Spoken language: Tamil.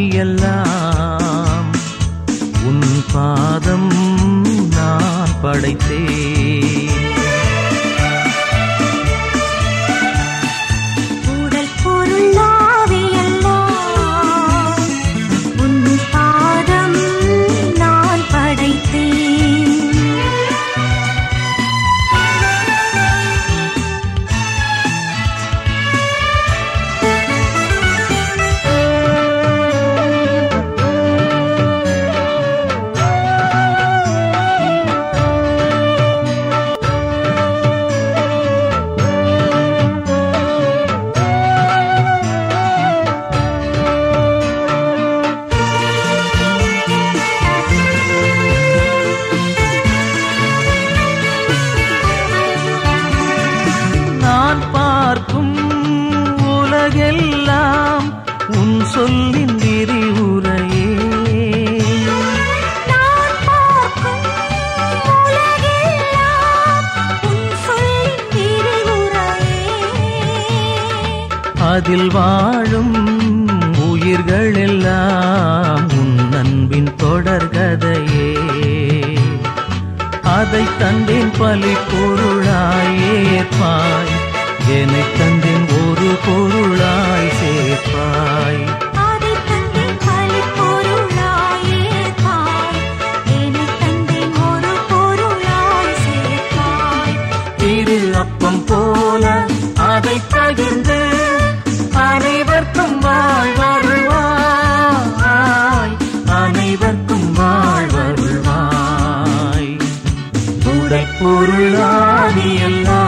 எல்லாம் உன் பாதம் நான் படைத்தேன் உடல் பொருளாவியெல்லாம் உன் பாதம் நான் படைத்தேன் நான் பார்க்கும் உலகெல்லாம் உன் சொல்லின் விரிவுரையே நான் பார்க்கும் உலகெல்லாம் உன் சொல்லின் விரிவுரையே அதில் வாழும் உயிர்கள் எல்லாம் உன் அன்பின் தொடர்கதையே அதை தந்தேன் பலி பொருளாய் ஏற்பாய் என்னை தந்தேன் ஒரு பொருளாய் சேர்ப்பாய் ஆதித் தந்தேன் பலிப்பொருளாய் ஏற்பாய். என்னைத் தந்தேன் ஒரு பொருளாய் சேர்ப்பாய். திரு அப்பம் போல அதை பகிர்ந்து அனைவர்க்கும் வாழ்வருள்வாய் அனைவர்க்கும் வாழ்வருள்வாய் உடை பொருளாதி எல்லாம்